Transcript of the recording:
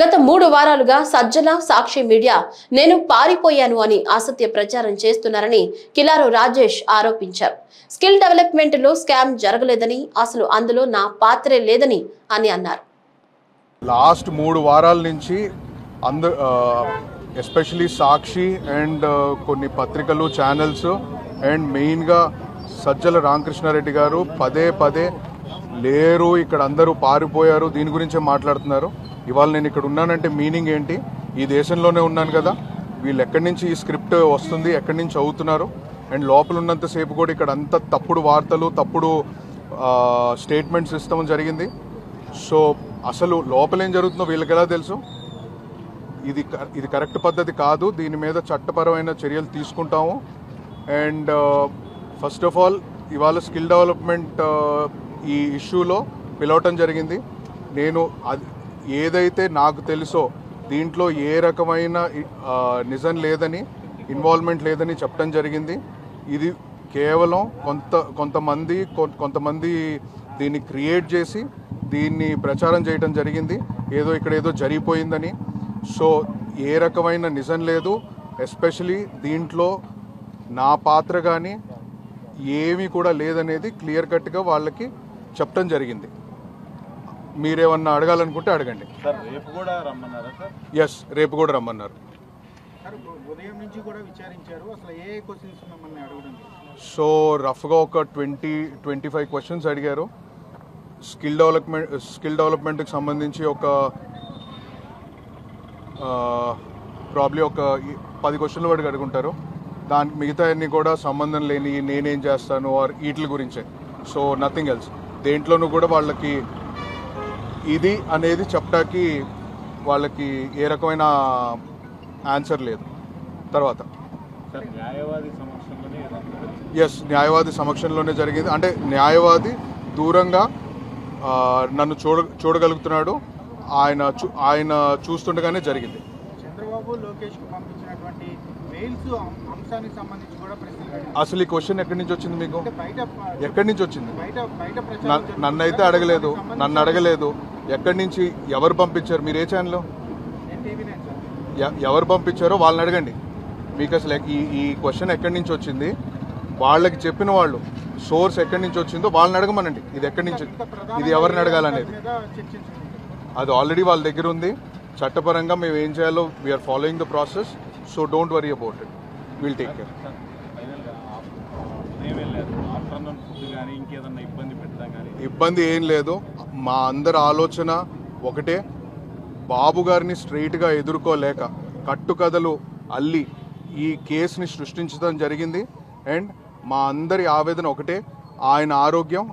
గత మూడు వారాలుగా సజ్జల సాక్షి మీడియా నేను పారిపోయాను అని అసత్య ప్రచారం చేస్తున్నారని కిలారు రాజేష్ ఆరోపించారు స్కిల్ డెవలప్మెంట్ లో స్కామ్ జరగలేదని అసలు అందులో నా పాత్రే లేదని అని అన్నారు లాస్ట్ మూడు వారాల నుంచి అంద ఎస్పెషలీ సాక్షి అండ్ కొన్ని పత్రికలు ఛానల్స్ అండ్ మెయిన్గా సజ్జల రామకృష్ణారెడ్డి గారు పదే పదే లేరు ఇక్కడ అందరూ పారిపోయారు దీని గురించే మాట్లాడుతున్నారు ఇవాళ నేను ఇక్కడ ఉన్నానంటే మీనింగ్ ఏంటి ఈ దేశంలోనే ఉన్నాను కదా వీళ్ళు ఎక్కడి నుంచి ఈ స్క్రిప్ట్ వస్తుంది ఎక్కడి నుంచి చదువుతున్నారు అండ్ లోపల ఉన్నంతసేపు కూడా ఇక్కడ అంత తప్పుడు వార్తలు తప్పుడు స్టేట్మెంట్స్ ఇస్తాం జరిగింది సో అసలు లోపల ఏం జరుగుతుందో వీళ్ళకి ఎలా తెలుసు ఇది క- ఇది కరెక్ట్ పద్ధతి కాదు దీని మీద చట్టపరమైన చర్యలు తీసుకుంటాము అండ్ ఫస్ట్ ఆఫ్ ఆల్ ఇవాళ స్కిల్ డెవలప్మెంట్ ఈ ఇష్యూలో పిలవటం జరిగింది నేను అది ఏదైతే నాకు తెలుసో దీంట్లో ఏ రకమైన ఆ, నిజం లేదని ఇన్వాల్వ్మెంట్ లేదని చెప్పడం జరిగింది ఇది కేవలం కొంత కొంతమంది కొ- కొంతమంది దీన్ని క్రియేట్ చేసి దీన్ని ప్రచారం చేయడం జరిగింది ఏదో ఇక్కడ ఏదో జరిగిపోయిందని సో ఏ రకమైన నిజం లేదు ఎస్పెషలీ దీంట్లో నా పాత్ర కానీ ఏమీ కూడా లేదనేది క్లియర్ కట్గా వాళ్ళకి చెప్పడం జరిగింది మీరేమన్నా అడగాలనుకుంటే అడగండి సార్ రేపు కూడా రమ్మన్నారా సార్ ఎస్ రేపు కూడా రమ్మన్నారు సార్ ఉదయం నుంచి కూడా విచారించారు అసలు ఏ క్వశ్చన్స్ మిమ్మల్ని అడగడం లేదు. సో రఫ్గా ఒక ట్వంటీ ట్వంటీ ఫైవ్ క్వశ్చన్స్ అడిగారు స్కిల్ డెవలప్మెంట్ స్కిల్ డెవలప్మెంట్కి సంబంధించి ఒక ప్రాబ్లీ ఒక ఈ- పది క్వశ్చన్లు వాడికి అడుగుంటారు దానికి మిగతా అన్ని కూడా సంబంధం లేని నేనేం చేస్తాను ఆర్ వీటి గురించే సో నథింగ్ ఎల్స్ దేంట్లోనూ కూడా వాళ్ళకి ఇది అనేది చెప్పడానికి వాళ్ళకి ఏ రకమైన ఆన్సర్ లేదు తర్వాత సార్ న్యాయవాది సమక్షంలోనే ఇదంతా జరిగింది. ఎస్ న్యాయవాది సమక్షంలోనే జరిగింది అంటే న్యాయవాది దూరంగా ఆ, నన్ను చూడ చూడగలుగుతున్నాడు ఆయన చూ ఆయన చూస్తుండగానే జరిగింది చంద్రబాబు లోకేష్ కు పంపించినటువంటి మెయిల్స్ అంశానికి సంబంధించి కూడా ప్రశ్నలు అడిగారు. అసలు ఈ క్వశ్చన్ ఎక్కడి నుంచి వచ్చింది మీకు అంటే బయట ఎక్కడి నుంచి వచ్చింది బయట బయట న- ప్రచారం నన్ను అయితే అడగలేదు నన్ను అడగలేదు ఎక్కడి నుంచి ఎవరు పంపించారు మీరు ఏ ఛానల్ టీవీ నైన్ సార్ ఎ- ఎవరు పంపించారో వాళ్ళని అడగండి మీకు అసలు ఈ ఈ క్వశ్చన్ ఎక్కడి నుంచి వచ్చింది వాళ్ళకి చెప్పిన వాళ్ళు సోర్స్ ఎక్కడి నుంచి వచ్చిందో వాళ్ళని అడగమనండి ఇది ఎక్కడి నుంచి ఇంకా ప్రధానంగా ఇది ఎవరిని అడగాలనేది మీద చర్చించుకుంటారు అది ఆల్రెడీ వాళ్ళ దగ్గర ఉంది చట్టపరంగా మేము ఏం చేయాలో we're following the process so don't worry about it will take care sir ఫైనల్గా ఆఫ్- ఉదయం వెళ్ళారు ఆఫ్టర్నూన్ ఫుడ్ కానీ ఇంకేదన్నా ఇబ్బంది పెట్టడం కానీ ఇబ్బంది ఏం లేదు మా అందరి ఆలోచన ఒకటే బాబు గారిని స్ట్రైట్గా ఎదుర్కోలేక కట్టుకథలు అల్లి ఈ కేసుని సృష్టించడం జరిగింది అండ్ మా అందరి ఆవేదన ఒకటే ఆయన ఆరోగ్యం